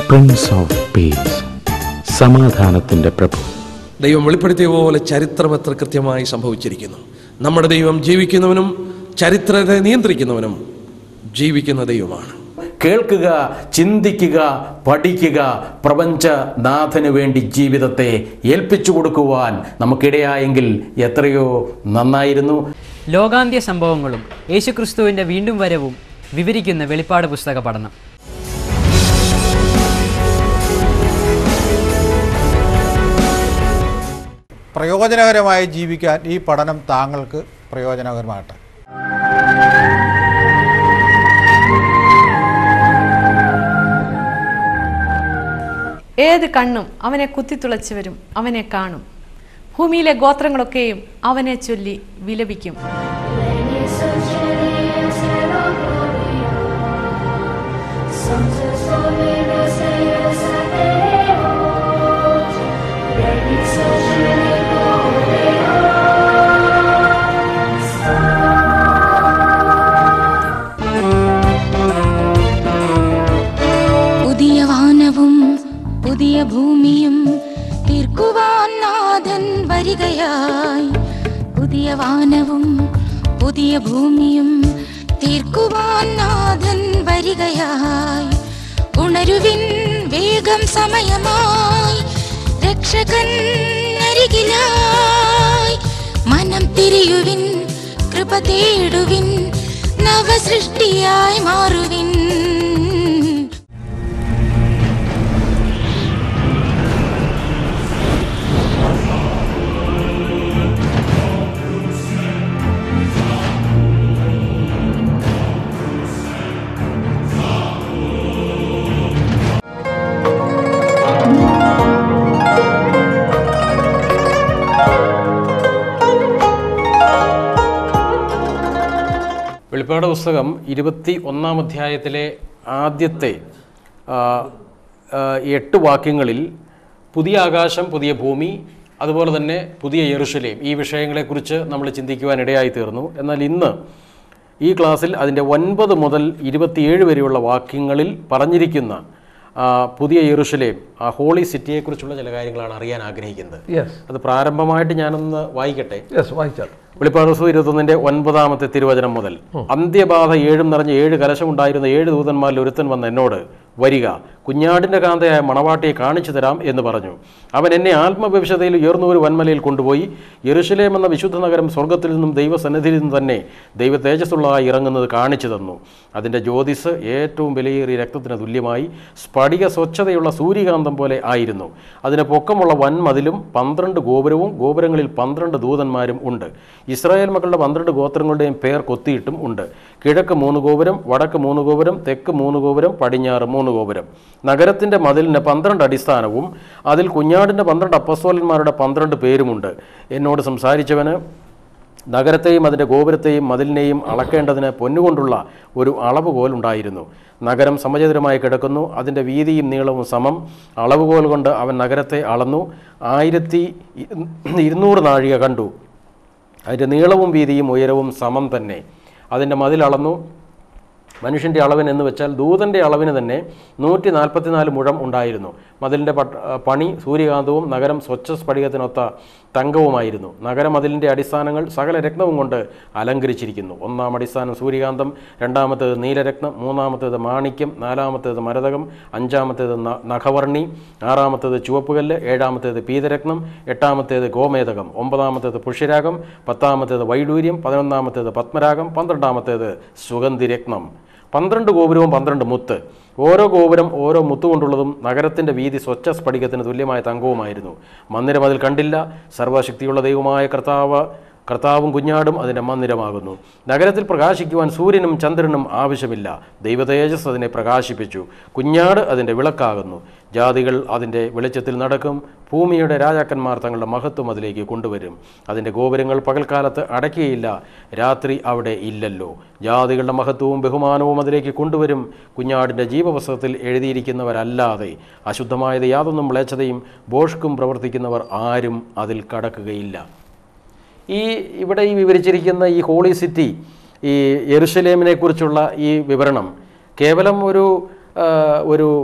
Prince of peace സമാധാനത്തിൻ്റെ പ്രഭു ദൈവം വെളിപ്പെടുത്തിയ പോലെ ചരിത്രം എത്ര കൃത്യമായി സംഭവിച്ചിരിക്കുന്നു നമ്മുടെ ദൈവം ജീവിക്കുന്നവനും ചരിത്രത്തെ നിയന്ത്രിക്കുന്നവനും ജീവിക്കുന്ന ദൈവമാണ് കേൾക്കുക ചിന്തിക്കുക പഠിക്കുക പ്രപഞ്ചനാഥന് വേണ്ടി ജീവിതത്തെ ഏൽപ്പിച്ചു കൊടുക്കുവാൻ നമുക്കിടയായെങ്കിൽ എത്രയോ നന്നായിരുന്നു ലോകാന്ത്യ സംഭവങ്ങളും യേശുക്രിസ്തുവിന്റെ വീണ്ടും വരവും വിവരിക്കുന്ന വെളിപ്പാട് പുസ്തക പഠനം പ്രയോജനകരമായി ജീവിക്കാൻ ഈ പഠനം താങ്കൾക്ക് പ്രയോജനകരമാകട്ടെ ഏത് കണ്ണും അവനെ കുത്തിത്തുളച്ചവരും അവനെ കാണും ഭൂമിയിലെ ഗോത്രങ്ങളൊക്കെയും അവനെ ചൊല്ലി വിലപിക്കും പുതിയ വാനവും പുതിയ ഭൂമിയും തീർക്കുവാൻ നാഥൻ വരികയായി പുതിയ വാനവും പുതിയ ഭൂമിയും തീർക്കുവാൻ നാഥൻ വരികയായി ഉണരുവിൻ വേഗം സമയമായി രക്ഷകൻ അരികിലായി മനം തിരിയുവിൻ കൃപ തേടുവിൻ നവസൃഷ്ടിയായി മാറുവിൻ വെളിപ്പാട് പുസ്തകം ഇരുപത്തി ഒന്നാം അധ്യായത്തിലെ ആദ്യത്തെ ആ, ആ, എട്ട് വാക്യങ്ങളിൽ പുതിയ ആകാശം പുതിയ ഭൂമി അതുപോലെ തന്നെ പുതിയ യെറുഷലേം ഈ വിഷയങ്ങളെക്കുറിച്ച് നമ്മൾ ചിന്തിക്കുവാൻ ഇടയായി തീർന്നു എന്നാൽ ഇന്ന് ഈ ക്ലാസ്സിൽ അതിൻ്റെ ഒൻപത് മുതൽ ഇരുപത്തിയേഴ് വരെയുള്ള വാക്യങ്ങളിൽ പറഞ്ഞിരിക്കുന്ന ആ, പുതിയ യെറുഷലേം ആ ഹോളി സിറ്റിയെക്കുറിച്ചുള്ള ചില കാര്യങ്ങളാണ് അറിയാൻ ആഗ്രഹിക്കുന്നത് അത് പ്രാരംഭമായിട്ട് ഞാനൊന്ന് വായിക്കട്ടെ വെളിപ്പാട് ദിവസം ഇരുപത്തൊന്നിന്റെ ഒൻപതാമത്തെ തിരുവചനം മുതൽ അന്ത്യബാധ ഏഴും നിറഞ്ഞ ഏഴ് കലശമുണ്ടായിരുന്ന ഏഴ് ദൂതന്മാരിൽ ഒരുത്തൻ വന്ന് എന്നോട് വരിക കുഞ്ഞാടിന്റെ കാന്തയായ മണവാട്ടിയെ കാണിച്ചു തരാം എന്ന് പറഞ്ഞു അവൻ എന്നെ ആത്മവിവശതയിൽ ഉയർന്ന ഒരു വൻമലയിൽ കൊണ്ടുപോയി യെറുശലേം എന്ന വിശുദ്ധ നഗരം സ്വർഗത്തിൽ നിന്നും ദൈവസന്നിധിയിൽ നിന്നും തന്നെ ദൈവ തേജസ്സുള്ളതായി ഇറങ്ങുന്നത് കാണിച്ചു തന്നു അതിൻ്റെ ജ്യോതിസ് ഏറ്റവും വിലയേറിയ രക്തത്തിന് തുല്യമായി സ്ഫടിക സ്വച്ഛതയുള്ള സൂര്യകാന്തം പോലെ ആയിരുന്നു അതിന് പൊക്കമുള്ള വൻമതിലും പന്ത്രണ്ട് ഗോപുരവും ഗോപുരങ്ങളിൽ പന്ത്രണ്ട് ദൂതന്മാരും ഉണ്ട് ഇസ്രായേൽ മക്കളുടെ പന്ത്രണ്ട് ഗോത്രങ്ങളുടെയും പേർ കൊത്തിയിട്ടും ഉണ്ട് കിഴക്ക് മൂന്ന് ഗോപുരം വടക്ക് മൂന്ന് ഗോപുരം തെക്ക് മൂന്ന് ഗോപുരം പടിഞ്ഞാറ് മൂന്ന് ഗോപുരം നഗരത്തിൻ്റെ മതിലിന് പന്ത്രണ്ട് അടിസ്ഥാനവും അതിൽ കുഞ്ഞാടിൻ്റെ പന്ത്രണ്ട് അപ്പസ്തോലന്മാരുടെ പന്ത്രണ്ട് പേരുമുണ്ട് എന്നോട് സംസാരിച്ചവന് നഗരത്തെയും അതിൻ്റെ ഗോപുരത്തെയും മതിലിനെയും അളക്കേണ്ടതിന് പൊന്നുകൊണ്ടുള്ള ഒരു അളവുകോൽ ഉണ്ടായിരുന്നു നഗരം സമചതുരമായി കിടക്കുന്നു അതിൻ്റെ വീതിയും നീളവും സമം അളവുകോൽ കൊണ്ട് അവൻ നഗരത്തെ അളന്നു ആയിരത്തി ഇരുന്നൂറ് നാഴിക കണ്ടു അതിൻ്റെ നീളവും വീതിയും ഉയരവും സമം തന്നെ അതിൻ്റെ മതിൽ അളന്നു മനുഷ്യൻ്റെ അളവിന് എന്ന് വെച്ചാൽ ദൂതൻ്റെ അളവിന് തന്നെ നൂറ്റി നാൽപ്പത്തിനാല് മുഴം ഉണ്ടായിരുന്നു മതിലിൻ്റെ പട്ട പണി സൂര്യകാന്തവും നഗരം സ്വച്ഛ സ്ഫടികത്തിനൊത്ത തങ്കവുമായിരുന്നു നഗരമതിലിൻ്റെ അടിസ്ഥാനങ്ങൾ സകല രത്നവും കൊണ്ട് അലങ്കരിച്ചിരിക്കുന്നു ഒന്നാം അടിസ്ഥാനം സൂര്യകാന്തം രണ്ടാമത്തേത് നീലരത്നം മൂന്നാമത്തേത് മാണിക്യം നാലാമത്തേത് മരതകം അഞ്ചാമത്തേത് ന- നഖവർണി ആറാമത്തേത് ചുവപ്പുകല്ല് ഏഴാമത്തേത് പീതരത്നം എട്ടാമത്തേത് ഗോമേതകം ഒമ്പതാമത്തേത് പുഷ്യരാഗം പത്താമത്തേത് വൈഡൂര്യം പതിനൊന്നാമത്തേത് പത്മരാഗം പന്ത്രണ്ടാമത്തേത് സുഗന്ധിരത്നം പന്ത്രണ്ട് ഗോപുരവും പന്ത്രണ്ട് മുത്ത് ഓരോ ഗോപുരം ഓരോ മുത്ത് കൊണ്ടുള്ളതും നഗരത്തിൻ്റെ വീതി സ്വച്ഛ സ്ഫടികത്തിന് തുല്യമായ തങ്കവുമായിരുന്നു മന്ദിരം അതിൽ കണ്ടില്ല സർവശക്തിയുള്ള ദൈവമായ കർത്താവ് കർത്താവും കുഞ്ഞാടും അതിൻ്റെ മന്ദിരമാകുന്നു നഗരത്തിൽ പ്രകാശിക്കുവാൻ സൂര്യനും ചന്ദ്രനും ആവശ്യമില്ല ദൈവ തേജസ് അതിനെ പ്രകാശിപ്പിച്ചു കുഞ്ഞാട് അതിൻ്റെ വിളക്കാകുന്നു ജാതികൾ അതിൻ്റെ വെളിച്ചത്തിൽ നടക്കും ഭൂമിയുടെ രാജാക്കന്മാർ തങ്ങളുടെ മഹത്വം അതിലേക്ക് കൊണ്ടുവരും അതിൻ്റെ ഗോപുരങ്ങൾ പകൽക്കാലത്ത് അടയ്ക്കുകയില്ല രാത്രി അവിടെ ഇല്ലല്ലോ ജാതികളുടെ മഹത്വവും ബഹുമാനവും അതിലേക്ക് കൊണ്ടുവരും കുഞ്ഞാടിൻ്റെ ജീവപുസ്തകത്തിൽ എഴുതിയിരിക്കുന്നവരല്ലാതെ അശുദ്ധമായത് യാതൊന്നും മ്ലേച്ഛതയും ബോഷ്ക്കും പ്രവർത്തിക്കുന്നവർ ആരും അതിൽ കടക്കുകയില്ല ഈ ഇവിടെ ഈ വിവരിച്ചിരിക്കുന്ന ഈ ഹോളി സിറ്റി ഈ യെറുശലേമിനെ കുറിച്ചുള്ള ഈ വിവരണം കേവലം ഒരു ആ, ഒരു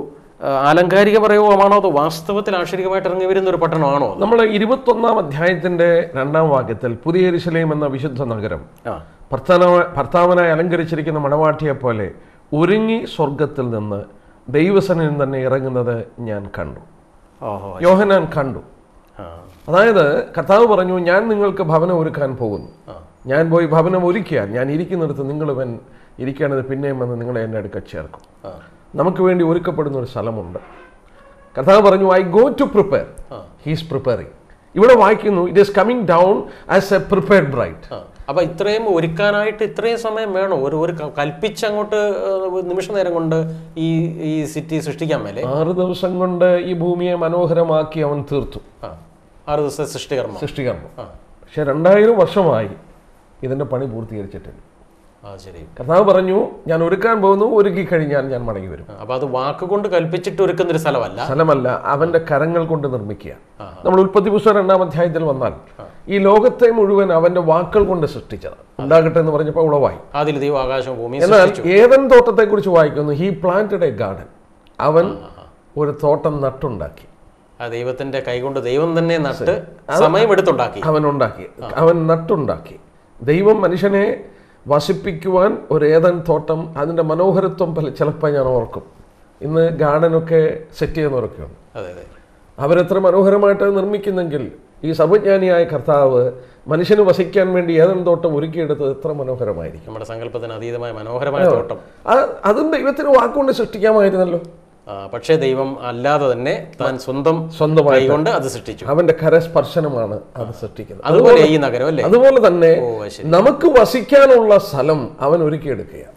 ആ, ആലങ്കാരിക പ്രയോഗമാണോ അതോ വാസ്തവത്തിൽ ആക്ഷരികമായിട്ട് ഇറങ്ങി വരുന്ന ഒരു പട്ടണമാണോ അത്? നമ്മൾ ഇരുപത്തൊന്നാം അധ്യായത്തിന്റെ രണ്ടാം വാക്യത്തിൽ പുതിയ എരിശലേം എന്ന വിശുദ്ധ നഗരം ആ ഭർത്താന ഭർത്താവിനായി അലങ്കരിച്ചിരിക്കുന്ന മണവാട്ടിയെ പോലെ ഒരുങ്ങി സ്വർഗത്തിൽ നിന്ന് ദൈവസനിൽ തന്നെ ഇറങ്ങുന്നത് ഞാൻ കണ്ടു ഓഹോ യോഹനാൻ കണ്ടു ആ അതായത് കർത്താവ് പറഞ്ഞു ഞാൻ നിങ്ങൾക്ക് ഭവനം ഒരുക്കാൻ പോകുന്നു ഞാൻ പോയി ഭവനം ഒരുക്കിയാൽ ഞാൻ ഇരിക്കുന്നിടത്ത് നിങ്ങൾ വൻ ഇരിക്കേണ്ടത് പിന്നെയും വന്ന് നിങ്ങളെ എൻ്റെ അടുക്കൽ ചേർക്കും നമുക്ക് വേണ്ടി ഒരുക്കപ്പെടുന്ന ഒരു സ്ഥലമുണ്ട് കർത്താവ് പറഞ്ഞു I go to prepare he's preparing ഇവിടെ വായിക്കുന്നു it is coming down as a prepared bride ആ. അപ്പൊ ഇത്രയും ഒരുക്കാനായിട്ട് ഇത്രയും സമയം വേണോ ഒരു ഒരു ക- കൽപ്പിച്ചങ്ങോട്ട് ഏഹ്, ഒരു നിമിഷ നേരം കൊണ്ട് ഈ ഈ സിറ്റി സൃഷ്ടിക്കാൻ മേലെ ആറ് ദിവസം കൊണ്ട് ഈ ഭൂമിയെ മനോഹരമാക്കി അവൻ തീർത്തു ആ ആറ് ദിവസത്തെ സൃഷ്ടികർമ്മം സൃഷ്ടികർമ്മം പക്ഷെ രണ്ടായിരം വർഷമായി ഇതിന്റെ പണി പൂർത്തീകരിച്ചിട്ടില്ല ആ ശരി കർത്താവ് പറഞ്ഞു ഞാൻ ഒരുക്കാൻ പോകുന്നു ഒരുക്കി കഴിഞ്ഞാൽ ഞാൻ മടങ്ങി വരും ആ, അപ്പൊ അത് വാക്കുകൊണ്ട് കൽപ്പിച്ചിട്ട് ഒരുക്കുന്ന ഒരു സ്ഥലമല്ല സ്ഥലമല്ല അവന്റെ കരങ്ങൾ കൊണ്ട് നിർമ്മിക്കുക നമ്മൾ ഉൽപ്പത്തി പുസ്തകം രണ്ടാം അധ്യായത്തിൽ വന്നാൽ ഈ ലോകത്തെ മുഴുവൻ അവന്റെ വാക്കുകൾ കൊണ്ട് സൃഷ്ടിച്ചത് ഉണ്ടാകട്ടെ എന്ന് പറഞ്ഞപ്പോൾ ഉളവായി അതിൽ ദൈവം ആകാശവും ഭൂമിയും എന്നാൽ സൃഷ്ടിച്ചു ഏതൻ തോട്ടത്തെ കുറിച്ച് വായിക്കുന്നു ഹി പ്ലാന്റഡ് എ ഗാർഡൻ അവൻ ഒരു തോട്ടം നട്ടുണ്ടാക്കി ആ ദൈവത്തിന്റെ കൈകൊണ്ട് ദൈവം തന്നെ നട്ട് സമയമെടുത്തുണ്ടാക്കി അവൻ ഉണ്ടാക്കി അവൻ നട്ടുണ്ടാക്കി ദൈവം മനുഷ്യനെ വസിപ്പിക്കുവാൻ ഒരു ഏതൻ തോട്ടം അതിൻ്റെ മനോഹരത്വം പല ചിലപ്പോൾ ഞാൻ ഓർക്കും ഇന്ന് ഗാർഡനൊക്കെ സെറ്റ് ചെയ്യുന്നവരൊക്കെയുണ്ട് അതെ അതെ അവരെത്ര മനോഹരമായിട്ട് അത് നിർമ്മിക്കുന്നെങ്കിൽ ഈ സർവജ്ഞാനിയായ കർത്താവ് മനുഷ്യന് വസിക്കാൻ വേണ്ടി ഏതൻ തോട്ടം ഒരുക്കിയെടുത്തത് എത്ര മനോഹരമായിരിക്കും നമ്മുടെ സങ്കല്പത്തിന് അതീതമായ മനോഹരമായ തോട്ടം ആ- അതും ദൈവത്തിന് വാക്കുകൊണ്ട് സൃഷ്ടിക്കാമായിരുന്നല്ലോ ആ, പക്ഷേ ദൈവം അല്ലാതെ തന്നെ താൻ സ്വന്തം സ്വന്തമായിട്ട് കൈകൊണ്ട് അത് സൃഷ്ടിച്ചു അവന്റെ കരസ്പർശനമാണ് അത് സൃഷ്ടിക്കുന്നത് അതുപോലെ ഈ നഗരം അല്ലേ അതുപോലെ തന്നെ ഓ, അത് ശരി. നമുക്ക് വസിക്കാനുള്ള സ്ഥലം അവൻ ഒരുക്കിയെടുക്കുകയാണ്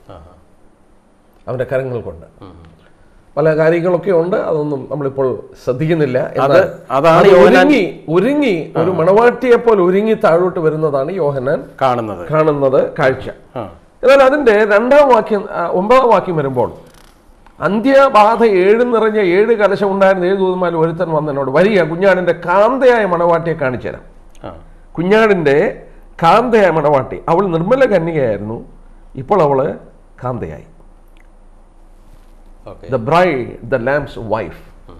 അവന്റെ കരങ്ങൾ കൊണ്ട് പല കാര്യങ്ങളൊക്കെ ഉണ്ട് അതൊന്നും നമ്മളിപ്പോൾ ശ്രദ്ധിക്കുന്നില്ല എന്നാൽ അതാണ് അത് യോഹന്നാൻ- ഒരുങ്ങി ഒരുങ്ങി ഒരു മണവാട്ടിയെ പോലെ ഒരുങ്ങി താഴോട്ട് വരുന്നതാണ് യോഹനാൻ കാണുന്നത് കാണുന്നത് കാഴ്ച ആ എന്നാൽ അതിന്റെ രണ്ടാം വാക്യം ആ, ഒമ്പതാം വാക്യം വരുമ്പോൾ അന്ത്യബാധ ഏഴ് നിറഞ്ഞ ഏഴ് കലശം ഉണ്ടായിരുന്ന ഏഴ് ദൂതന്മാർ ഒരുത്തൻ വന്നതിനോട് വരിക കുഞ്ഞാടിന്റെ കാന്തയായ മണവാട്ടിയെ കാണിച്ചു തരാം ആ കുഞ്ഞാടിന്റെ കാന്തയായ മണവാട്ടി അവൾ നിർമ്മല കന്യകയായിരുന്നു ഇപ്പോൾ അവള് കാന്തയായി okay the bride the lamb's wife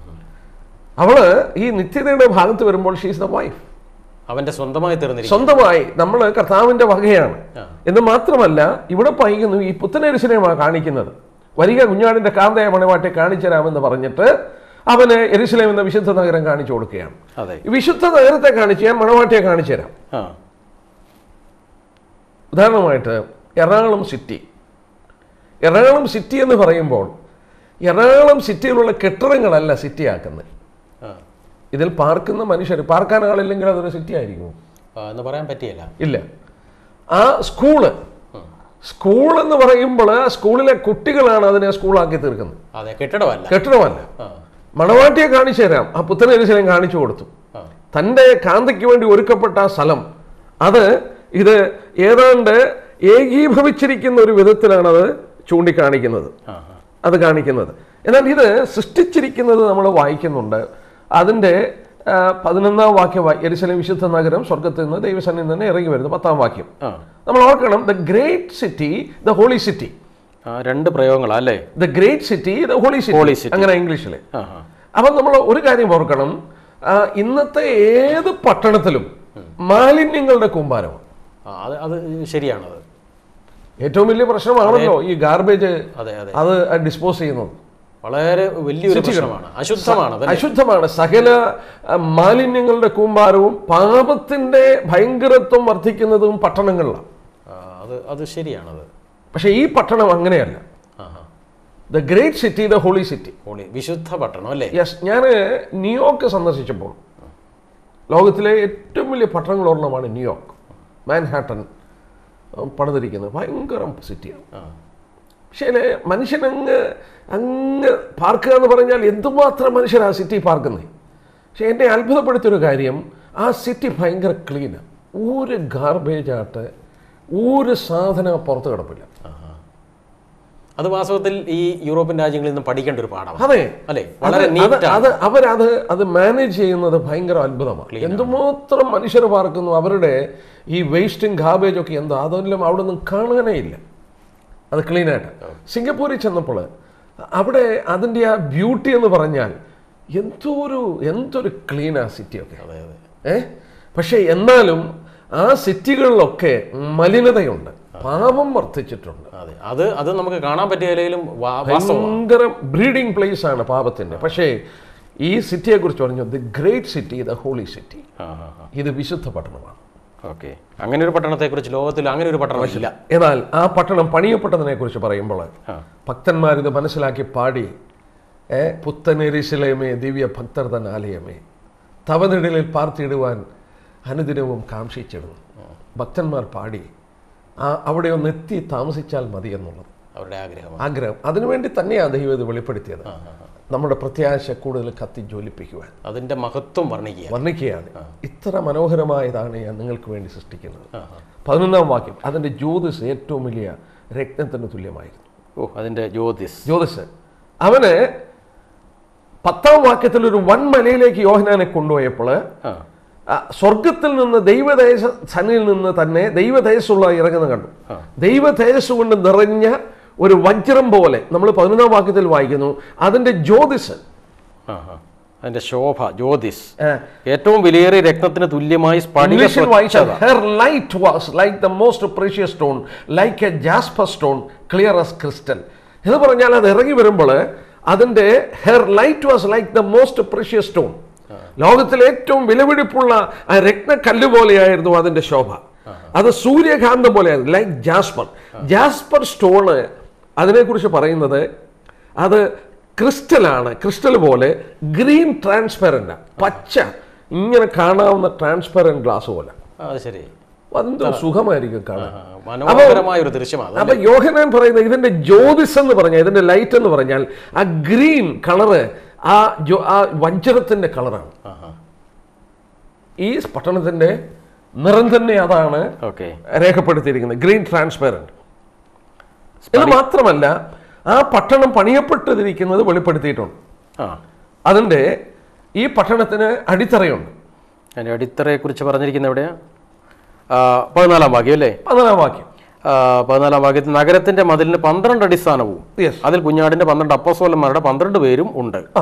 അവള് ഈ നിത്യതയുടെ ഭാഗത്ത് വരുമ്പോൾ ഷീസ് ദ വൈഫ് അവന്റെ സ്വന്തമായി തീർന്നിരിക്കും സ്വന്തമായി നമ്മൾ കർത്താവിന്റെ വകയാണ് ആ. എന്ന് മാത്രമല്ല ഇവിടെ പറയുന്നു ഈ പുത്തനെരിശിനെയാണ് കാണിക്കുന്നത് വരിക കുഞ്ഞാടിന്റെ കാന്തയ മണവാട്ടെ കാണിച്ചു തരാമെന്ന് പറഞ്ഞിട്ട് അവന് എരിശിലേം എന്ന വിശുദ്ധ നഗരം കാണിച്ചു കൊടുക്കുകയാണ് അതെ ഈ വിശുദ്ധ നഗരത്തെ കാണിച്ച് ഞാൻ മണവാട്ടിയെ കാണിച്ചു തരാം ആ ഉദാഹരണമായിട്ട് എറണാകുളം സിറ്റി എറണാകുളം സിറ്റി എന്ന് പറയുമ്പോൾ എറണാകുളം സിറ്റിയിലുള്ള കെട്ടിടങ്ങളല്ല സിറ്റി ആക്കുന്നത് ആ ഇതിൽ പാർക്കുന്ന മനുഷ്യർ പാർക്കാൻ ആളില്ലെങ്കിൽ അതൊരു സിറ്റി ആയിരിക്കും ആ, എന്ന് പറയാൻ പറ്റിയല്ല ഇല്ല ആ സ്കൂള് സ്കൂൾ എന്ന് പറയുമ്പോൾ ആ സ്കൂളിലെ കുട്ടികളാണ് അതിനെ സ്കൂളാക്കി തീർക്കുന്നത് അതെ കെട്ടിടമല്ല കെട്ടിടമല്ല ആ മണവാട്ടിയെ കാണിച്ചു തരാം ആ പുത്തനെരിശിലേം കാണിച്ചു കൊടുത്തു ആ തൻ്റെ കാന്തയ്ക്ക് വേണ്ടി ഒരുക്കപ്പെട്ട ആ സ്ഥലം അത് ഇത് ഏതാണ്ട് ഏകീഭവിച്ചിരിക്കുന്ന ഒരു വിധത്തിലാണ് അത് ചൂണ്ടിക്കാണിക്കുന്നത് ആ അത് കാണിക്കുന്നത് എന്നാൽ ഇത് സൃഷ്ടിച്ചിരിക്കുന്നത് നമ്മൾ വായിക്കുന്നുണ്ട് അതിൻ്റെ ആ, പതിനൊന്നാം വാക്യം വായി- യെരൂശലേം വിശുദ്ധ നഗരം സ്വർഗത്തിൽ നിന്ന് ദൈവസന്നിധിയിൽ നിന്ന് ഇറങ്ങി വരുന്നു പത്താം വാക്യം ആ നമ്മൾ ഓർക്കണം the great city the holy city ആ രണ്ട് പ്രയോഗങ്ങളാ അല്ലേ the great city the holy Holy city city. അങ്ങനെ ഇംഗ്ലീഷിൽ ആ ആ അപ്പം നമ്മൾ ഒരു കാര്യം ഓർക്കണം ആ, ഇന്നത്തെ ഏത് പട്ടണത്തിലും മാലിന്യങ്ങളുടെ കൂമ്പാരമാണ് ആ, അത് അത് ശരിയാണത് ഏറ്റവും വലിയ പ്രശ്നമാണല്ലോ ഈ ഗാർബേജ് അതെ അതെ അത് ഡിസ്പോസ് ചെയ്യുന്നത് വളരെ വലിയൊരു പ്രശ്നമാണ് അശുദ്ധമാണ് അതല്ലേ അശുദ്ധമാണ് സകല ആ, മാലിന്യങ്ങളുടെ കൂമ്പാരവും പാപത്തിന്റെ ഭയങ്കരത്വം വർദ്ധിക്കുന്നതും പട്ടണങ്ങളിലാണ് ആ, അത് അത് ശരിയാണത് പക്ഷെ ഈ പട്ടണം അങ്ങനെയല്ല ആ ആ the great city the holy city holy വിശുദ്ധ പട്ടണം അല്ലേ യെസ് ഞാൻ ന്യൂയോർക്ക് സന്ദർശിച്ചപ്പോൾ ലോകത്തിലെ ഏറ്റവും വലിയ പട്ടണങ്ങളൊരെണ്ണമാണ് ന്യൂയോർക്ക് മാൻഹാട്ടൻ ആ, പണിതിരിക്കുന്നത് ഭയങ്കര സിറ്റിയാണ് ആ പക്ഷേ മനുഷ്യനങ്ങ് അങ്ങ് പാർക്കുക എന്ന് പറഞ്ഞാൽ എന്തുമാത്രം മനുഷ്യർ ആ സിറ്റി പാർക്കുന്നത് പക്ഷെ എന്നെ അത്ഭുതപ്പെടുത്തിയൊരു കാര്യം ആ സിറ്റി ഭയങ്കര ക്ലീനാണ് ഒരു ഗാർബേജ് ആയിട്ട് ഒരു സാധനം പുറത്ത് കിടപ്പില്ല അത് വാസ്തവത്തിൽ ഈ യൂറോപ്യൻ രാജ്യങ്ങളിൽ നിന്ന് പഠിക്കേണ്ട ഒരു പാഠമാണ് അതെ അല്ലേ അത് വളരെ അത് നീറ്റ് അത് അവരത് അത് മാനേജ് ചെയ്യുന്നത് ഭയങ്കര അത്ഭുതമാണ് എന്തുമാത്രം മനുഷ്യർ പാർക്കുന്നു അവരുടെ ഈ വേസ്റ്റും ഗാർബേജ് ഒക്കെ എന്താ അതെല്ലാം അവിടെ നിന്ന് കാണാനേ ഇല്ല അത് ക്ലീനായിട്ട് സിംഗപ്പൂരിൽ ചെന്നപ്പോൾ അവിടെ അതിൻ്റെ ആ ബ്യൂട്ടി എന്ന് പറഞ്ഞാൽ എന്തൊരു എന്തൊരു ക്ലീൻ ആ സിറ്റിയൊക്കെ അതെ അതെ ഏ പക്ഷെ എന്നാലും ആ സിറ്റികളിലൊക്കെ മലിനതയുണ്ട് പാപം വർദ്ധിച്ചിട്ടുണ്ട് അതെ അത് അത് നമുക്ക് കാണാൻ പറ്റിയ നിലയിലും വാ- വാസ്തവമാണ് ഭയങ്കര ബ്രീഡിംഗ് പ്ലേസ് ആണ് പാപത്തിന്റെ പക്ഷേ ഈ സിറ്റിയെ കുറിച്ച് പറഞ്ഞു the great city the holy city ആ ആ ആ ഇത് വിശുദ്ധ പട്ടണമാണ് ഓക്കെ അങ്ങനെ ഒരു പട്ടണത്തെക്കുറിച്ച് ലോകത്തിൽ അങ്ങനെ ഒരു പട്ടണം ഇല്ല എന്നാൽ ആ പട്ടണം പണിയപ്പെട്ടതിനെ കുറിച്ച് പറയുമ്പോൾ ആ. ഭക്തന്മാരിത് മനസ്സിലാക്കി പാടി ഏ പുത്തനെരിശിലയമേ ദിവ്യ ഭക്തർ തൻ ആലയമേ തവനിടലിൽ പാർത്തിയിടുവാൻ അനുദിനവും കാംക്ഷിച്ചിടുന്നു ഭക്തന്മാർ പാടി ആ അവിടെ ഒന്ന് എത്തി താമസിച്ചാൽ മതി എന്നുള്ളത് അവരുടെ ആഗ്രഹമാണ് ആഗ്രഹം അതിനുവേണ്ടി തന്നെയാണ് ദൈവം ഇത് വെളിപ്പെടുത്തിയത് നമ്മുടെ പ്രത്യാശ കൂടുതൽ കത്തി ജ്വലിപ്പിക്കുവാൻ അതിന്റെ മഹത്വം വർണ്ണിക്കുക വർണ്ണിക്കുകയാണ് ഇത്ര മനോഹരമായതാണ് ഞാൻ നിങ്ങൾക്ക് വേണ്ടി സൃഷ്ടിക്കുന്നത് പതിനൊന്നാം വാക്യം അതിൻ്റെ ജ്യോതിസ് ഏറ്റവും വലിയ രത്നത്തിന് തുല്യമായിരുന്നു ഓ അതിന്റെ ജ്യോതിസ് ജ്യോതിസ് അവന് പത്താം വാക്യത്തിൽ ഒരു വൻ മലയിലേക്ക് യോഹനാനെ കൊണ്ടുപോയപ്പോൾ ആ ആ, സ്വർഗത്തിൽ നിന്ന് ദൈവദേശ സനിൽ നിന്ന് തന്നെ ദൈവതേജസ്സുള്ള ഇറങ്ങുന്ന കണ്ടു ദൈവതേജസ് കൊണ്ട് നിറഞ്ഞ ഒരു വജ്രം പോലെ നമ്മൾ പതിനൊന്നാം വാക്യത്തിൽ വായിക്കുന്നു അതിൻ്റെ ജ്യോതിസ് ആ ആ അതിന്റെ ശോഭ ജ്യോതിസ് ആ, ഏറ്റവും വിലയേറിയ രത്നത്തിന് തുല്യമായി സ്ഫടിക ഇംഗ്ലീഷിൽ വായിച്ചാൽ സ്വച്ഛത. Her light was like the most precious stone like a jasper stone clear as crystal എന്ന് പറഞ്ഞാൽ അത് ഇറങ്ങി വരുമ്പോൾ അതിൻ്റെ her light was like the most precious stone ലോകത്തിലെ ഏറ്റവും വിലപിടിപ്പുള്ള ആ രത്നക്കല്ല് പോലെയായിരുന്നു അതിൻ്റെ ശോഭ അത് സൂര്യകാന്തം പോലെയായിരുന്നു ലൈക്ക് ജാസ്പർ ജാസ്പർ സ്റ്റോണ് അതിനെക്കുറിച്ച് പറയുന്നത് അത് ക്രിസ്റ്റലാണ് ക്രിസ്റ്റൽ പോലെ ഗ്രീൻ ട്രാൻസ്പെറൻ്റ് പച്ച ഇങ്ങനെ കാണാവുന്ന ട്രാൻസ്പെറൻറ്റ് ഗ്ലാസ് പോലെ ആ, അത് ശരി എന്ത് സുഖമായിരിക്കും കാണാൻ ആ, മനോഹരമായ ഒരു ദൃശ്യമാണ് അപ്പൊ യോഹനാൻ പറയുന്ന ഇതിന്റെ ജ്യോതിസ് എന്ന് പറഞ്ഞാൽ ഇതിന്റെ ലൈറ്റ് എന്ന് പറഞ്ഞാൽ ആ ഗ്രീൻ കളറ് ആ ജോ- ആ വജ്രത്തിന്റെ കളറാണ് ഈ പട്ടണത്തിന്റെ നിറം തന്നെ അതാണ് ഓക്കെ രേഖപ്പെടുത്തിയിരിക്കുന്നത് ഗ്രീൻ ട്രാൻസ്പെറൻറ്റ് ഇത് മാത്രമല്ല ആ പട്ടണം പണിയപ്പെട്ടിരിക്കുന്നത് വെളിപ്പെടുത്തിയിട്ടുണ്ട് ആ അതിൻ്റെ ഈ പട്ടണത്തിന് അടിത്തറയുണ്ട് അതിന്റെ അടിത്തറയെ കുറിച്ച് പറഞ്ഞിരിക്കുന്ന എവിടെയാ ആ, പതിനാലാം വാക്യം അല്ലേ പതിനാലാം വാക്യം ആ, പതിനാലാം വാക്യത്തിൽ നഗരത്തിന്റെ മതിലിന് പന്ത്രണ്ട് അടിസ്ഥാനവും യെസ് അതിൽ കുഞ്ഞാടിന്റെ പന്ത്രണ്ട് അപ്പസോലന്മാരുടെ പന്ത്രണ്ട് പേരും ഉണ്ട് ആ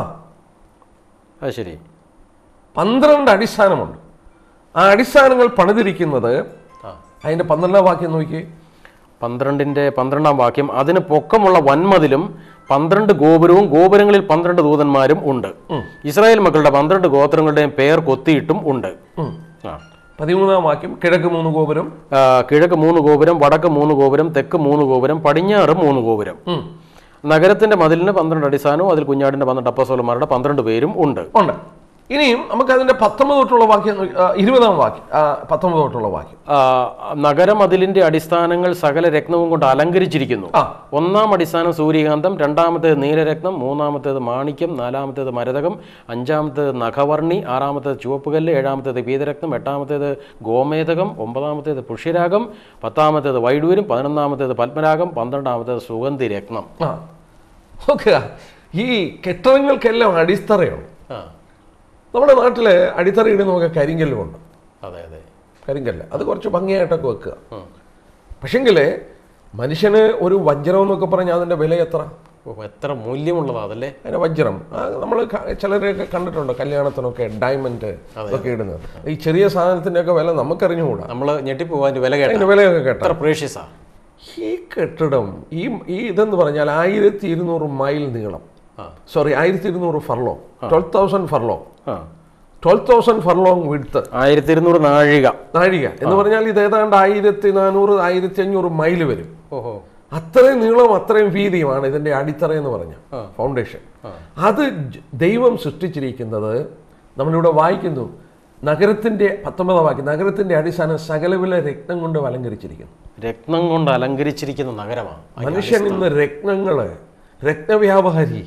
അത് ശരി പന്ത്രണ്ട് അടിസ്ഥാനമുണ്ട് ആ അടിസ്ഥാനങ്ങൾ പണിതിരിക്കുന്നത് അതിന്റെ പന്ത്രണ്ടാം വാക്യം നോക്കി പന്ത്രണ്ടിന്റെ പന്ത്രണ്ടാം വാക്യം അതിന് പൊക്കമുള്ള വൻമതിലും പന്ത്രണ്ട് ഗോപുരവും ഗോപുരങ്ങളിൽ പന്ത്രണ്ട് ദൂതന്മാരും ഉണ്ട് ഇസ്രായേൽ മക്കളുടെ പന്ത്രണ്ട് ഗോത്രങ്ങളുടെയും പേർ കൊത്തിയിട്ടും ഉണ്ട് ആ. പതിമൂന്നാം വാക്യം കിഴക്ക് മൂന്ന് ഗോപുരം ആ, കിഴക്ക് മൂന്ന് ഗോപുരം വടക്ക് മൂന്ന് ഗോപുരം തെക്ക് മൂന്ന് ഗോപുരം പടിഞ്ഞാറ് മൂന്ന് ഗോപുരം ഉം. നഗരത്തിന്റെ മതിലിന് പന്ത്രണ്ട് അടിസ്ഥാനവും അതിൽ കുഞ്ഞാടിന്റെ പന്ത്രണ്ട് അപ്പസോലന്മാരുടെ പന്ത്രണ്ട് പേരും ഉണ്ട് ഉണ്ട് ഇനിയും നമുക്ക് അതിന്റെ പത്തൊമ്പത് തൊട്ടുള്ള വാക്യം നോക്കി- ആ, ഇരുപതാം വാക്യം ആ, പത്തൊമ്പത് തൊട്ടുള്ള വാക്യം ആ, നഗരമതിലിന്റെ അടിസ്ഥാനങ്ങൾ സകല രത്നവും കൊണ്ട് അലങ്കരിച്ചിരിക്കുന്നു ആ. ഒന്നാം അടിസ്ഥാനം സൂര്യകാന്തം രണ്ടാമത്തേത് നീലരത്നം മൂന്നാമത്തേത് മാണിക്യം നാലാമത്തേത് മരതകം അഞ്ചാമത്തേത് നഖവർണി ആറാമത്തേത് ചുവപ്പുകല്ല് ഏഴാമത്തേത് പീതരത്നം എട്ടാമത്തേത് ഗോമേതകം ഒമ്പതാമത്തേത് പുഷ്യരാഗം പത്താമത്തേത് വൈഡൂര്യം പതിനൊന്നാമത്തേത് പത്മരാഗം പന്ത്രണ്ടാമത്തേത് സുഗന്ധി രത്നം ആ നോക്കുക ഈ കെട്ടിടങ്ങൾക്കെല്ലാം അടിത്തറയുണ്ട് ആ നമ്മുടെ നാട്ടില് അടിത്തറ ഇടുന്നൊക്കെ കരിങ്കല്ലുമുണ്ട് അതെ അതെ കരിങ്കല്ല് അത് കുറച്ച് ഭംഗിയായിട്ടൊക്കെ വെക്കുക പക്ഷെങ്കിൽ മനുഷ്യന് ഒരു വജ്രം എന്നൊക്കെ പറഞ്ഞാൽ അതിന്റെ വില എത്ര ഓ എത്ര മൂല്യമുള്ളതാ അതല്ലേ അതിന്റെ വജ്രം നമ്മൾ ചിലരെയൊക്കെ കണ്ടിട്ടുണ്ട് കല്യാണത്തിനൊക്കെ ഡയമണ്ട് ഒക്കെ ഇടുന്നത് ഈ ചെറിയ സാധനത്തിന്റെ ഒക്കെ വില നമുക്കറിഞ്ഞുകൂടാ നമ്മൾ ഞെട്ടിപ്പോവാൻ വില കേട്ട അതിന്റെ വിലയൊക്കെ കേട്ടോ എത്ര പ്രേഷ്യസാ ഈ കെട്ടിടം ഈ ഈ ഇതെന്ന് പറഞ്ഞാൽ ആയിരത്തി ഇരുന്നൂറ് മൈൽ നീളം ആ. സോറി ആയിരത്തി ഇരുന്നൂറ് furlong twelve thousand furlong ah twelve thousand furlong width ആയിരത്തി ഇരുന്നൂറ് നാഴിക നാഴിക എന്ന് പറഞ്ഞാൽ ഇത് ഏതാണ്ട് ആയിരത്തി നാനൂറ് ആയിരത്തി അഞ്ഞൂറ് മൈൽ വരും ഓഹോ അത്രയും നീളവും അത്രയും വീതിയുമാണ് ഇതിന്റെ അടിത്തറ എന്ന് പറഞ്ഞ ഫൗണ്ടേഷൻ അത് ജ- ദൈവം സൃഷ്ടിച്ചിരിക്കുന്നത് നമ്മളിവിടെ വായിക്കുന്നു നഗരത്തിന്റെ പത്തൊമ്പതാം വാക്യം നഗരത്തിന്റെ അടിസ്ഥാനം സകലവില രത്നം കൊണ്ട് അലങ്കരിച്ചിരിക്കുന്നു രത്നം കൊണ്ട് അലങ്കരിച്ചിരിക്കുന്ന നഗരമാണ് മനുഷ്യൻ ഇന്ന് രത്നങ്ങള് രത്നവ്യാപാരി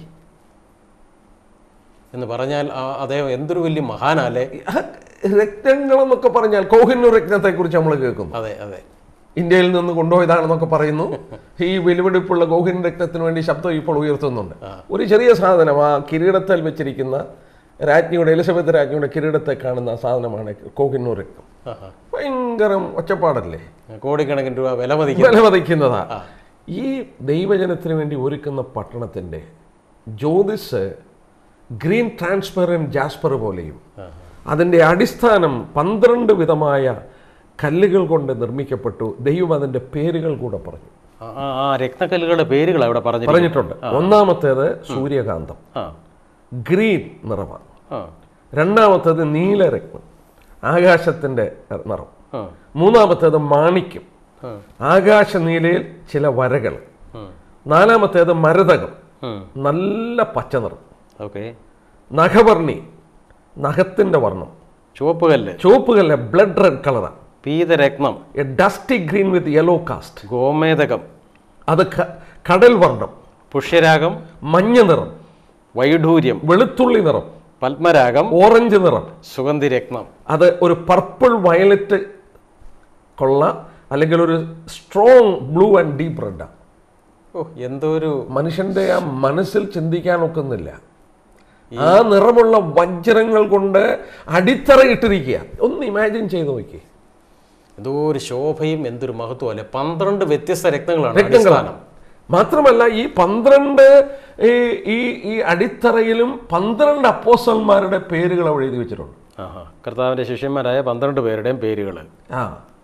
എന്ന് പറഞ്ഞാൽ ആ അദ്ദേഹം എന്തൊരു വലിയ മഹാനല്ലേ രത്നങ്ങൾ എന്നൊക്കെ പറഞ്ഞാൽ കോഹിന്നൂർ രത്നത്തെ കുറിച്ച് നമ്മൾ കേൾക്കുന്നു അതെ അതെ ഇന്ത്യയിൽ നിന്ന് കൊണ്ടുപോയതാണെന്നൊക്കെ പറയുന്നു ഈ വിലപിടിപ്പുള്ള ഗോഹിൻ രക്തത്തിന് വേണ്ടി ശബ്ദം ഇപ്പോൾ ഉയർത്തുന്നുണ്ട് ഒരു ചെറിയ സാധനം ആ കിരീടത്തിൽ വെച്ചിരിക്കുന്ന രാജ്ഞിയുടെ എലിസബത്ത് രാജ്ഞിയുടെ കിരീടത്തെ കാണുന്ന ആ സാധനമാണ് കോഹിന്നൂർ രക്തം ആഹാ. ഭയങ്കരം ഒച്ചപ്പാടല്ലേ കോടിക്കണക്കിന് രൂപ വില മതിക്കുന്ന വില വധിക്കുന്നതാ ഈ ദൈവജനത്തിന് വേണ്ടി ഒരുക്കുന്ന പട്ടണത്തിൻ്റെ ജ്യോതിസ് ഗ്രീൻ ട്രാൻസ്പെറൻറ്റ് ജാസ്പർ പോലെയും അതിൻ്റെ അടിസ്ഥാനം പന്ത്രണ്ട് വിധമായ കല്ലുകൾ കൊണ്ട് നിർമ്മിക്കപ്പെട്ടു ദൈവം അതിൻ്റെ പേരുകൾ കൂടെ പറഞ്ഞു ആ, ആ, ആ രത്നക്കല്ലുകളുടെ പേരുകൾ അവിടെ പറഞ്ഞു പറഞ്ഞിട്ടുണ്ട് ഒന്നാമത്തേത് സൂര്യകാന്തം ആ ഗ്രീൻ നിറമാണ് ആ രണ്ടാമത്തേത് നീലരത്നം ആകാശത്തിൻ്റെ നിറം ആ മൂന്നാമത്തേത് മാണിക്യം ആ. ആകാശ നീലയിൽ ചില വരകൾ ഉം. നാലാമത്തേത് മരതകം ഉം. നല്ല പച്ച നിറം ഓക്കെ നഖവർണി നഖത്തിൻ്റെ വർണ്ണം ചുവപ്പ് കല്ല് ചുവപ്പുകല്ല ബ്ലഡ് റെഡ് കളറാണ് പീതരത്നം a dusty green with yellow cast ഗോമേതകം അത് ക- കടൽ വർണ്ണം പുഷ്യരാഗം മഞ്ഞ നിറം വൈഡൂര്യം വെളുത്തുള്ളി നിറം പത്മരാഗം ഓറഞ്ച് നിറം സുഗന്ധിരത്നം അത് ഒരു പർപ്പിൾ വയലറ്റ് കൊള്ള അല്ലെങ്കിൽ ഒരു സ്ട്രോങ് ബ്ലൂ ആൻഡ് ഡീപ്പ് റെഡാണ് ഓ എന്തോ ഒരു മനുഷ്യന്റെ ആ മനസ്സിൽ ചിന്തിക്കാൻ ഒക്കുന്നില്ല ആ നിറമുള്ള വജ്രങ്ങൾ കൊണ്ട് അടിത്തറയിട്ടിരിക്കുക ഒന്ന് ഇമാജിൻ ചെയ്ത് നോക്കി എന്തോ ഒരു ശോഭയും എന്തൊരു മഹത്വം അല്ലെ പന്ത്രണ്ട് വ്യത്യസ്ത രത്നങ്ങളാണ് രക്തങ്ങളാണ് അടിസ്ഥാനം. മാത്രമല്ല ഈ പന്ത്രണ്ട് ഈ ഈ ഈ അടിത്തറയിലും പന്ത്രണ്ട് അപ്പോസന്മാരുടെ പേരുകൾ അവിടെ എഴുതി വെച്ചിട്ടുണ്ട് ആഹാ കർത്താവിന്റെ ശിഷ്യന്മാരായ പന്ത്രണ്ട് പേരുടെയും പേരുകൾ ആ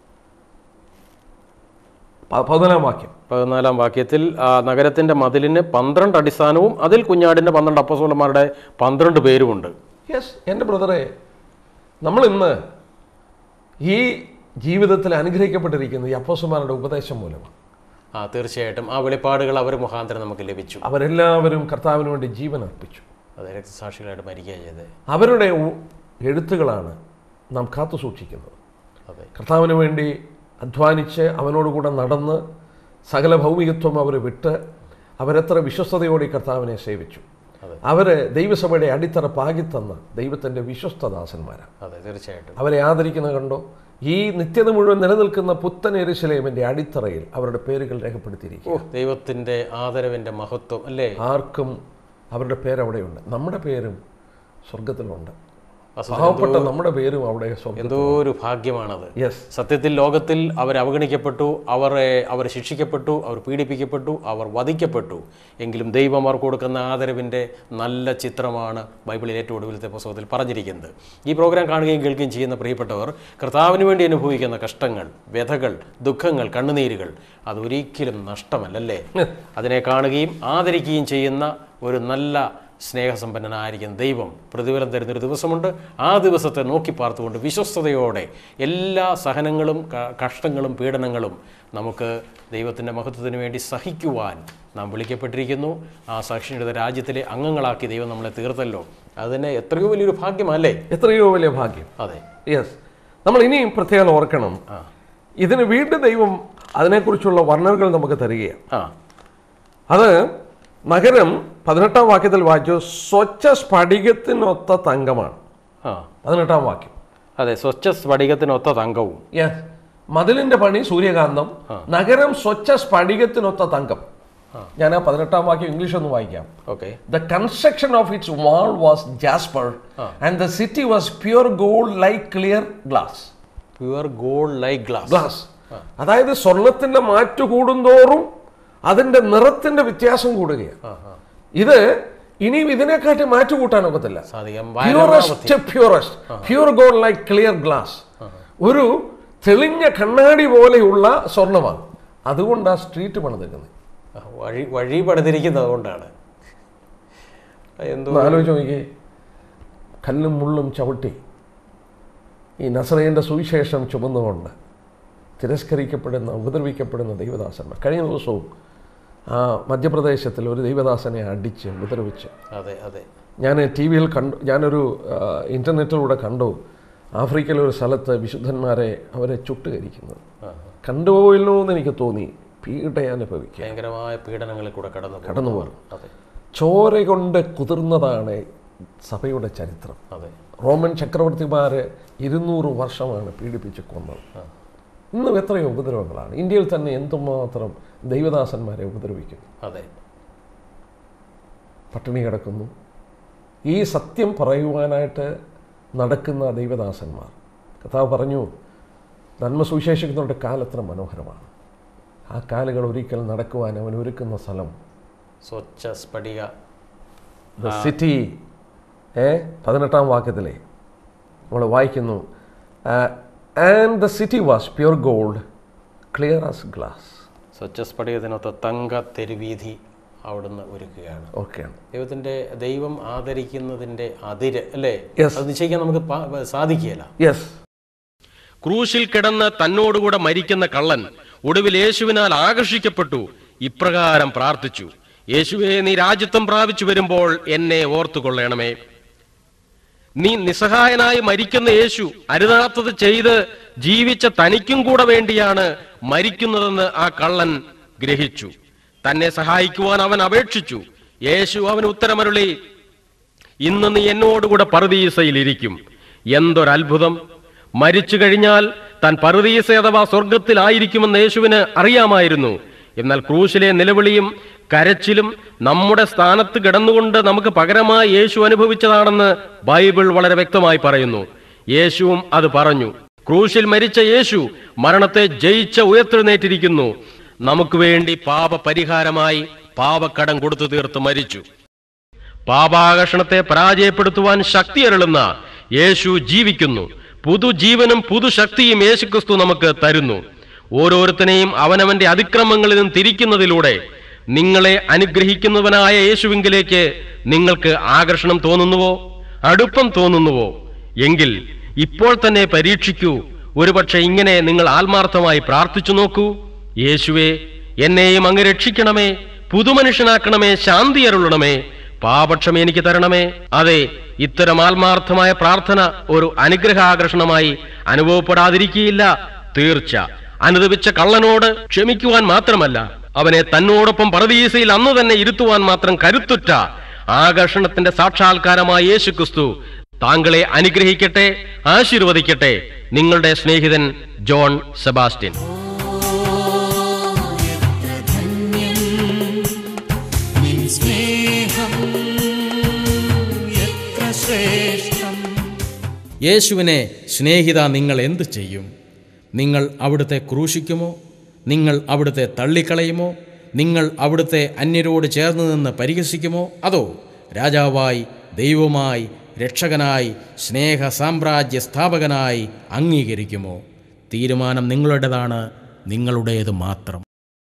പ- പതിനാലാം വാക്യം പതിനാലാം വാക്യത്തിൽ ആ നഗരത്തിന്റെ മതിലിന് പന്ത്രണ്ട് അടിസ്ഥാനവും അതിൽ കുഞ്ഞാടിന്റെ പന്ത്രണ്ട് അപ്പസോളന്മാരുടെ പന്ത്രണ്ട് പേരുമുണ്ട് യെസ് എൻ്റെ ബ്രദറെ നമ്മൾ ഇന്ന് ഈ ജീവിതത്തിൽ അനുഗ്രഹിക്കപ്പെട്ടിരിക്കുന്നത് ഈ അപ്പോസന്മാരുടെ ഉപദേശം മൂലമാണ് ആ തീർച്ചയായിട്ടും ആ വെളിപ്പാടുകൾ അവർ മുഖാന്തരം നമുക്ക് ലഭിച്ചു അവരെല്ലാവരും കർത്താവിന് വേണ്ടി ജീവൻ അർപ്പിച്ചു അത് രക്തസാക്ഷികളായിട്ട് മരിക്കുക ചെയ്തത് അവരുടെ ഉ- എഴുത്തുകളാണ് നാം കാത്തു സൂക്ഷിക്കുന്നത് അതെ കർത്താവിന് വേണ്ടി അധ്വാനിച്ച് അവനോടുകൂടെ നടന്ന് സകല ഭൗമികത്വം അവർ വിട്ട് അവരെത്ര വിശ്വസ്തയോടെ ഈ കർത്താവിനെ സേവിച്ചു അവർ ദൈവസഭയുടെ അടിത്തറ പാകിത്തന്ന ദൈവത്തിൻ്റെ വിശ്വസ്തദാസന്മാരാണ് അതെ തീർച്ചയായിട്ടും അവരെ ആദരിക്കുന്ന കണ്ടോ ഈ നിത്യത മുഴുവൻ നിലനിൽക്കുന്ന പുത്തൻ എരുശലേമിൻ്റെ അടിത്തറയിൽ അവരുടെ പേരുകൾ രേഖപ്പെടുത്തിയിരിക്കും ഓ ദൈവത്തിന്റെ ആദരവിന്റെ മഹത്വം അല്ലേ ആർക്കും അവരുടെ പേരവിടെയുണ്ട് നമ്മുടെ പേരും സ്വർഗത്തിലുണ്ട് വസ്തുത പാവപ്പെട്ട നമ്മുടെ പേരും അവിടെ സ്വർഗത്തിൽ എന്തോ ഒരു ഭാഗ്യമാണത് യെസ് സത്യത്തിൽ ലോകത്തിൽ അവർ അവഗണിക്കപ്പെട്ടു അവരെ അവർ ശിക്ഷിക്കപ്പെട്ടു അവർ പീഡിപ്പിക്കപ്പെട്ടു അവർ വധിക്കപ്പെട്ടു എങ്കിലും ദൈവം അവർക്ക് കൊടുക്കുന്ന ആദരവിൻ്റെ നല്ല ചിത്രമാണ് ബൈബിളിൽ ഏറ്റവും ഒടുവിലത്തെ പുസ്തകത്തിൽ പറഞ്ഞിരിക്കുന്നത് ഈ പ്രോഗ്രാം കാണുകയും കേൾക്കുകയും ചെയ്യുന്ന പ്രിയപ്പെട്ടവർ കർത്താവിന് വേണ്ടി അനുഭവിക്കുന്ന കഷ്ടങ്ങൾ വ്യഥകൾ ദുഃഖങ്ങൾ കണ്ണുനീരുകൾ അതൊരിക്കലും നഷ്ടമല്ലല്ലേ അതിനെ കാണുകയും ആദരിക്കുകയും ചെയ്യുന്ന ഒരു നല്ല സ്നേഹസമ്പന്നനായിരിക്കുന്ന ദൈവം പ്രതിഫലം തരുന്നൊരു ദിവസമുണ്ട് ആ ദിവസത്തെ നോക്കി പാർത്തുകൊണ്ട് വിശ്വസ്തയോടെ എല്ലാ സഹനങ്ങളും ക- കഷ്ടങ്ങളും പീഡനങ്ങളും നമുക്ക് ദൈവത്തിൻ്റെ മഹത്വത്തിന് വേണ്ടി സഹിക്കുവാൻ നാം വിളിക്കപ്പെട്ടിരിക്കുന്നു ആ സാക്ഷിയുടെ രാജ്യത്തിലെ അംഗങ്ങളാക്കി ദൈവം നമ്മളെ തീർത്തല്ലോ അതിനെ എത്രയോ വലിയൊരു ഭാഗ്യമല്ലേ എത്രയോ വലിയ ഭാഗ്യം അതെ യെസ് നമ്മൾ ഇനിയും പ്രത്യേകം ഓർക്കണം ഇതിന് വീണ്ടും ദൈവം അതിനെക്കുറിച്ചുള്ള വർണ്ണനകൾ നമുക്ക് തരികയാണ് ആ അത് നഗരം പതിനെട്ടാം വാക്യത്തിൽ വായിച്ചു സ്വച്ഛ സ്ഫടികത്തിനൊത്ത തങ്കമാണ് ആ പതിനെട്ടാം വാക്യം അതെ സ്വച്ഛ സ്ഫടികത്തിനൊത്ത തങ്കവും യെസ് മതിലിന്റെ പണി സൂര്യകാന്തം നഗരം സ്വച്ഛ സ്ഫടികത്തിനൊത്ത തങ്കം ഞാൻ ആ പതിനെട്ടാം വാക്യം ഇംഗ്ലീഷ് ഒന്ന് വായിക്കാം okay The construction of its wall was jasper, and the city was pure gold like clear glass. Pure gold like glass glass അതായത് സ്വർണത്തിന്റെ മാറ്റു കൂടുന്തോറും അതിന്റെ നിറത്തിന്റെ വ്യത്യാസം കൂടുകയാണ് ഇത് ഇനിയും ഇതിനെക്കാട്ടി മാറ്റു കൂട്ടാൻ ഒക്കത്തില്ല സാധിക്കാം purest purest pure gold like clear glass ഒരു തെളിഞ്ഞ കണ്ണാടി പോലെയുള്ള സ്വർണമാണ് അതുകൊണ്ട് ആ സ്ട്രീറ്റ് പണിതെടുക്കുന്നത് ആ, വഴി വഴി പണിതിരിക്കുന്നത് കൊണ്ടാണ് എന്തോ ഒന്ന് ആലോചിച്ച് നോക്കിയേ കല്ലും മുള്ളും ചവിട്ടി ഈ നസറേൻ്റെ സുവിശേഷം ചുമന്നുകൊണ്ട് തിരസ്കരിക്കപ്പെടുന്ന ഉപദ്രവിക്കപ്പെടുന്ന ദൈവദാസന്മാർ കഴിഞ്ഞ ദിവസവും ആ മധ്യപ്രദേശത്തിൽ ഒരു ദൈവദാസനെ അടിച്ച് ഉപദ്രവിച്ച് അതെ അതെ ഞാൻ ടി വിയിൽ കണ്ടു ഞാനൊരു ആ, ഇൻ്റർനെറ്റിലൂടെ കണ്ടു ആഫ്രിക്കയിലെ ഒരു സ്ഥലത്ത് വിശുദ്ധന്മാരെ അവരെ ചുട്ടുകരിക്കുന്നത് കണ്ടുപോയല്ലോ എന്ന് എനിക്ക് തോന്നി പീഡ അനുഭവിക്കുക ഭയങ്കരമായ പീഡനങ്ങളിൽ കൂടെ കടന്നു പോകും. കടന്നു പോകണം അതെ ചോര കൊണ്ട് കുതിർന്നതാണ് സഭയുടെ ചരിത്രം അതെ റോമൻ ചക്രവർത്തിമാർ ഇരുന്നൂറ് വർഷമാണ് പീഡിപ്പിച്ച് കൊന്നത് ഇന്നും എത്രയോ ഉപദ്രവങ്ങളാണ് ഇന്ത്യയിൽ തന്നെ എന്തുമാത്രം ദൈവദാസന്മാരെ ഉപദ്രവിക്കുന്നു അതെ പട്ടിണി കിടക്കുന്നു ഈ സത്യം പറയുവാനായിട്ട് നടക്കുന്ന ദൈവദാസന്മാർ കഥാവ് പറഞ്ഞു നന്മ സുവിശേഷിക്കുന്നവരുടെ കാലത്ര മനോഹരമാണ് ആ കാലുകൾ ഒരിക്കൽ നടക്കുവാൻ അവൻ ഒരുക്കുന്ന സ്ഥലം സ്വച്ഛ സ്ഫടിക ദ സിറ്റി ഏ പതിനെട്ടാം വാക്യത്തിലെ നമ്മൾ വായിക്കുന്നു and the city was pure gold clear as glass സ്വച്ഛ സ്ഫടികത്തിനൊത്ത തങ്ക തെരുവീതി അവിടുന്ന് ഒരുക്കുകയാണ് ഓക്കെയാണ് ദൈവത്തിന്റെ ദൈവം ആദരിക്കുന്നതിന്റെ അതിര് അല്ലേ Yes. അത് നിശ്ചയിക്കാൻ നമുക്ക് പാ- സാധിക്കുകയില്ല യെസ് ക്രൂശിൽ കിടന്ന് തന്നോടുകൂടെ മരിക്കുന്ന കള്ളൻ ഒടുവിൽ യേശുവിനാൽ ആകർഷിക്കപ്പെട്ടു ഇപ്രകാരം പ്രാർത്ഥിച്ചു യേശുവെ നീ രാജ്യത്വം പ്രാപിച്ചു വരുമ്പോൾ എന്നെ ഓർത്തുകൊള്ളണമേ നീ നിസ്സഹായനായി മരിക്കുന്ന യേശു അരുതാത്തത് ചെയ്ത് ജീവിച്ച തനിക്കും കൂടെ വേണ്ടിയാണ് മരിക്കുന്നതെന്ന് ആ കള്ളൻ ഗ്രഹിച്ചു തന്നെ സഹായിക്കുവാൻ അവൻ അപേക്ഷിച്ചു യേശു അവന് ഉത്തരമരുളി ഇന്ന് നീ എന്നോടുകൂടെ പറുദീസയിൽ ഇരിക്കും എന്തൊരത്ഭുതം മരിച്ചു കഴിഞ്ഞാൽ താൻ പറുദീസ അഥവാ സ്വർഗത്തിലായിരിക്കുമെന്ന് യേശുവിന് അറിയാമായിരുന്നു എന്നാൽ ക്രൂശിലെ നിലവിളിയും കരച്ചിലും നമ്മുടെ സ്ഥാനത്ത് കിടന്നുകൊണ്ട് നമുക്ക് പകരമായി യേശു അനുഭവിച്ചതാണെന്ന് ബൈബിൾ വളരെ വ്യക്തമായി പറയുന്നു യേശുവും അത് പറഞ്ഞു ക്രൂശിൽ മരിച്ച യേശു മരണത്തെ ജയിച്ച ഉയർത്തെഴുന്നേറ്റിരിക്കുന്നു നമുക്ക് വേണ്ടി പാപ പരിഹാരമായി പാപക്കടം കൊടുത്തു തീർത്ത് മരിച്ചു പാപാകർഷണത്തെ പരാജയപ്പെടുത്തുവാൻ ശക്തി അരുളുന്ന യേശു ജീവിക്കുന്നു പുതുജീവനും പുതുശക്തിയും യേശുക്രിസ്തു നമുക്ക് തരുന്നു ഓരോരുത്തനെയും അവനവന്റെ അതിക്രമങ്ങളിൽ നിന്നും തിരിക്കുന്നതിലൂടെ നിങ്ങളെ അനുഗ്രഹിക്കുന്നവനായ യേശുവിങ്കിലേക്ക് നിങ്ങൾക്ക് ആകർഷണം തോന്നുന്നുവോ അടുപ്പം തോന്നുന്നുവോ എങ്കിൽ ഇപ്പോൾ തന്നെ പരീക്ഷിക്കൂ ഒരുപക്ഷെ ഇങ്ങനെ നിങ്ങൾ ആത്മാർത്ഥമായി പ്രാർത്ഥിച്ചു നോക്കൂ യേശുവേ എന്നെയും അങ്ങ് രക്ഷിക്കണമേ പുതുമനുഷ്യനാക്കണമേ ശാന്തി അരുളണമേ പാപക്ഷം എനിക്ക് തരണമേ അതെ ഇത്തരം ആത്മാർത്ഥമായ പ്രാർത്ഥന ഒരു അനുഗ്രഹാകർഷണമായി അനുഭവപ്പെടാതിരിക്കുകയില്ല തീർച്ച അനുദപിച്ച കള്ളനോട് ക്ഷമിക്കുവാൻ മാത്രമല്ല അവനെ തന്നോടൊപ്പം പറദീസയിൽ അന്ന് തന്നെ ഇരുത്തുവാൻ മാത്രം കരുത്തുറ്റ ആകർഷണത്തിന്റെ സാക്ഷാത്കാരമായ യേശുക്രിസ്തു താങ്കളെ അനുഗ്രഹിക്കട്ടെ ആശീർവദിക്കട്ടെ നിങ്ങളുടെ സ്നേഹിതൻ ജോൺ സെബാസ്റ്റ്യൻ യേശുവിനെ സ്നേഹിത നിങ്ങൾ എന്ത് ചെയ്യും നിങ്ങൾ അവിടുത്തെ ക്രൂശിക്കുമോ നിങ്ങൾ അവിടുത്തെ തള്ളിക്കളയുമോ നിങ്ങൾ അവിടുത്തെ അന്യരോട് ചേർന്ന് നിന്ന് പരിഹസിക്കുമോ അതോ രാജാവായി ദൈവമായി രക്ഷകനായി സ്നേഹ സാമ്രാജ്യ സ്ഥാപകനായി അംഗീകരിക്കുമോ തീരുമാനം നിങ്ങളുടേതാണ് നിങ്ങളുടേത് മാത്രം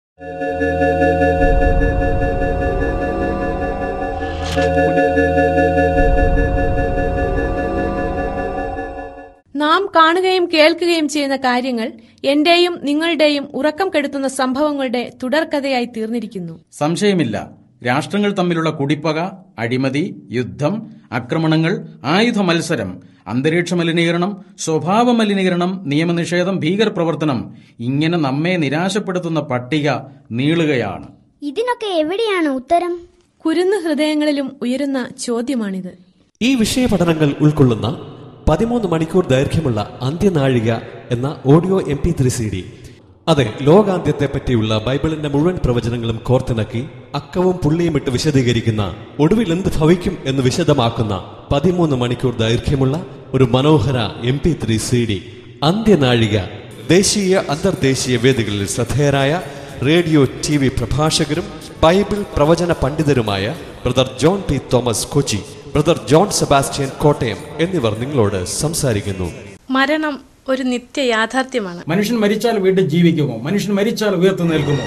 നാം കാണുകയും കേൾക്കുകയും ചെയ്യുന്ന കാര്യങ്ങൾ എന്റെയും നിങ്ങളുടെയും ഉറക്കം കെടുത്തുന്ന സംഭവങ്ങളുടെ തുടർക്കഥയായി തീർന്നിരിക്കുന്നു സംശയമില്ല രാഷ്ട്രങ്ങൾ തമ്മിലുള്ള കുടിപ്പക അഴിമതി യുദ്ധം ആക്രമണങ്ങൾ ആയുധ മത്സരം അന്തരീക്ഷ മലിനീകരണം സ്വഭാവ മലിനീകരണം നിയമനിഷേധം ഭീകരപ്രവർത്തനം ഇങ്ങനെ നമ്മെ നിരാശപ്പെടുത്തുന്ന പട്ടിക നീളുകയാണ് ഇതിനൊക്കെ എവിടെയാണ് ഉത്തരം കുരുന്നു ഹൃദയങ്ങളിലും ഉയരുന്ന ചോദ്യമാണിത് ഈ വിഷയ പഠനങ്ങൾ ഉൾക്കൊള്ളുന്ന പതിമൂന്ന് മണിക്കൂർ ദൈർഘ്യമുള്ള അന്ത്യനാഴിക എന്ന audio M P three C D അതെ ലോകാന്ത്യത്തെ പറ്റിയുള്ള ബൈബിളിന്റെ മുഴുവൻ പ്രവചനങ്ങളും കോർത്തിണക്കി അക്കവും പുള്ളിയും ഇട്ട് വിശദീകരിക്കുന്ന ഒടുവിൽ എന്ത് ഭവിക്കും എന്ന് വിശദമാക്കുന്ന പതിമൂന്ന് മണിക്കൂർ ദൈർഘ്യമുള്ള ഒരു മനോഹര M P three C D അന്ത്യനാഴിക ദേശീയ അന്തർദേശീയ വേദികളിൽ ശ്രദ്ധേയരായ റേഡിയോ ടി വി പ്രഭാഷകരും ബൈബിൾ പ്രവചന പണ്ഡിതരുമായ brother John P Thomas Kochi brother John Sebastian Kottayam എന്നിവർ നിങ്ങളോട് സംസാരിക്കുന്നു മരണം ഒരു നിത്യ യാഥാർത്ഥ്യമാണ് മനുഷ്യൻ മരിച്ചാൽ വീണ്ടും ജീവിക്കുമോ മനുഷ്യൻ മരിച്ചാൽ ഉയർത്തു നിൽക്കുമോ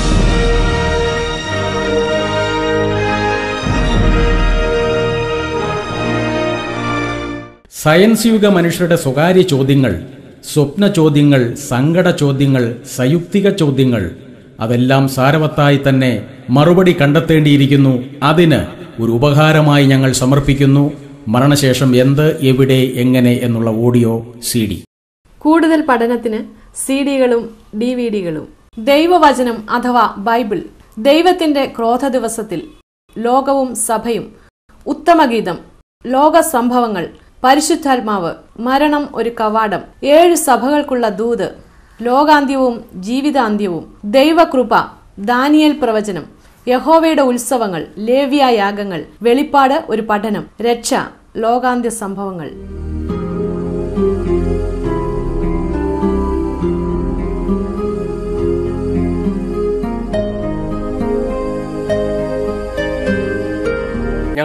സയൻസ് യുഗ മനുഷ്യരുടെ സ്വകാര്യ ചോദ്യങ്ങൾ സ്വപ്ന ചോദ്യങ്ങൾ സങ്കട ചോദ്യങ്ങൾ സയുക്തിക ചോദ്യങ്ങൾ അതെല്ലാം സാരവത്തായി തന്നെ മറുപടി കണ്ടെത്തേണ്ടിയിരിക്കുന്നു അതിന് ഒരു ഉപകാരമായി ഞങ്ങൾ സമർപ്പിക്കുന്നു മരണശേഷം എന്ത് എവിടെ എങ്ങനെ എന്നുള്ള ഓഡിയോ സി ഡി കൂടുതൽ പഠനത്തിന് സി ഡികളും ഡി വി ഡികളും ദൈവവചനം അഥവാ ബൈബിൾ ദൈവത്തിന്റെ ക്രോധ ദിവസത്തിൽ ലോകവും സഭയും ഉത്തമഗീതം ലോക സംഭവങ്ങൾ പരിശുദ്ധാത്മാവ് മരണം ഒരു കവാടം ഏഴ് സഭകൾക്കുള്ള ദൂത് ലോകാന്ത്യവും ജീവിതാന്ത്യവും ദൈവകൃപ ദാനിയേൽ പ്രവചനം യഹോവയുടെ ഉത്സവങ്ങൾ ലേവ്യ യാഗങ്ങൾ വെളിപ്പാട് ഒരു പഠനം രക്ഷ ലോകാന്ത്യ സംഭവങ്ങൾ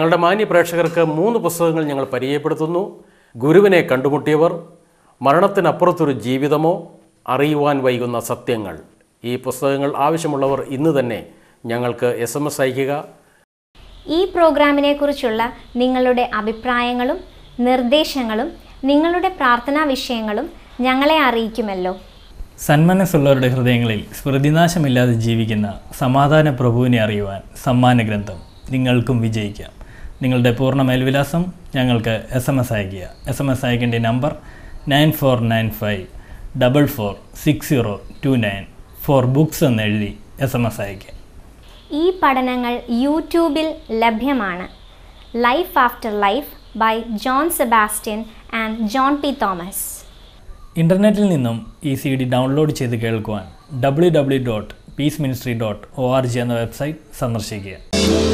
ഞങ്ങളുടെ മാന്യ പ്രേക്ഷകർക്ക് മൂന്ന് പുസ്തകങ്ങൾ ഞങ്ങൾ പരിചയപ്പെടുത്തുന്നു ഗുരുവിനെ കണ്ടുമുട്ടിയവർ മരണത്തിനപ്പുറത്തൊരു ജീവിതമോ അറിയുവാൻ വൈകുന്ന സത്യങ്ങൾ ഈ പുസ്തകങ്ങൾ ആവശ്യമുള്ളവർ ഇന്ന് തന്നെ ഞങ്ങൾക്ക് എസ് എം എസ് അയയ്ക്കുക ഈ പ്രോഗ്രാമിനെ കുറിച്ചുള്ള നിങ്ങളുടെ അഭിപ്രായങ്ങളും നിർദ്ദേശങ്ങളും നിങ്ങളുടെ പ്രാർത്ഥനാ വിഷയങ്ങളും ഞങ്ങളെ അറിയിക്കുമല്ലോ സന്മനസ്സുള്ളവരുടെ ഹൃദയങ്ങളിൽ സ്മൃതിനാശമില്ലാതെ ജീവിക്കുന്ന സമാധാന പ്രഭുവിനെ അറിയുവാൻ സമ്മാന ഗ്രന്ഥം നിങ്ങൾക്കും വിജയിക്കാം നിങ്ങളുടെ പൂർണ്ണ മേൽവിലാസം ഞങ്ങൾക്ക് എസ് എം എസ് അയയ്ക്കുക എസ് എം എസ് അയക്കേണ്ട number nine four nine five double four six zero two nine four books എന്ന് എഴുതി എസ് എം എസ് അയയ്ക്കുക ഈ പഠനങ്ങൾ യൂട്യൂബിൽ ലഭ്യമാണ് life after life by John Sebastian and John P Thomas ഇൻ്റർനെറ്റിൽ നിന്നും ഈ സി ഡി ഡൗൺലോഡ് ചെയ്ത് കേൾക്കുവാൻ W W dot peace ministry dot O R G എന്ന വെബ്സൈറ്റ് സന്ദർശിക്കുക